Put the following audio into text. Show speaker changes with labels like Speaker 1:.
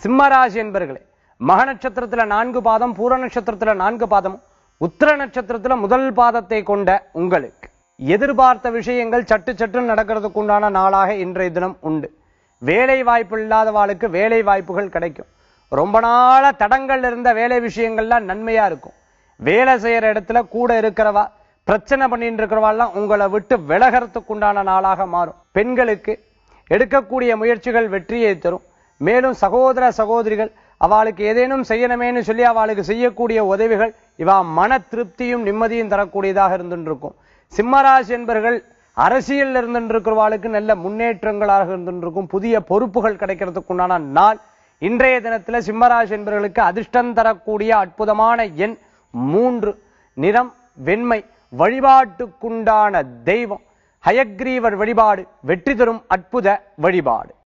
Speaker 1: சிம்மராசி என்பர்களே மக நட்சத்திரத்துல நான்கு பாதம் பூர நட்சத்திரத்துல நான்கு பாதமும் உத்திர நட்சத்திரத்துல முதல் பாதத்தை கொண்ட உங்களுக்கு எதிர்பார்த்த விஷயங்கள் சட்டு சட்டு நடக்கிறதுக்கு உண்டான நாளாக இன்றைய தினம் உண்டு வேலை வாய்ப்பு இல்லாதவாளுக்கு வேலை வாய்ப்புகள் கிடைக்கும் ரொம்ப நாளா தடங்கள் இருந்த வேலை விஷயங்கள்லாம் நன்மையா இருக்கும் வேலை செய்யற இடத்துல கூட இருக்கிறவா பிரச்சனை பண்ணிட்டு இருக்கிறவாள்லாம் உங்களை விட்டு விலகிறதுக்கு உண்டான நாளாக மாறும் பெண்களுக்கு எடுக்கக்கூடிய முயற்சிகள் வெற்றியை தரும் மேலும் சகோதர சகோதரிகள் அவளுக்கு ஏதேனும் செய்யணுமேன்னு சொல்லி அவளுக்கு செய்யக்கூடிய உதவிகள் இவா மன திருப்தியும் நிம்மதியும் தரக்கூடியதாக இருந்துட்டு இருக்கும் சிம்மராசி என்பர்கள் அரசியல் இருந்துட்டு இருக்கிறவாளுக்கு நல்ல முன்னேற்றங்களாக இருந்துட்டு இருக்கும் புதிய பொறுப்புகள் கிடைக்கிறதுக்கு உண்டான நாள் இன்றைய தினத்துல சிம்மராசி என்பவர்களுக்கு அதிர்ஷ்டம் தரக்கூடிய அற்புதமான எண் மூன்று நிறம் வெண்மை வழிபாட்டுக்குண்டான தெய்வம் ஹயக்ரீவர் வழிபாடு வெற்றி தரும் அற்புத வழிபாடு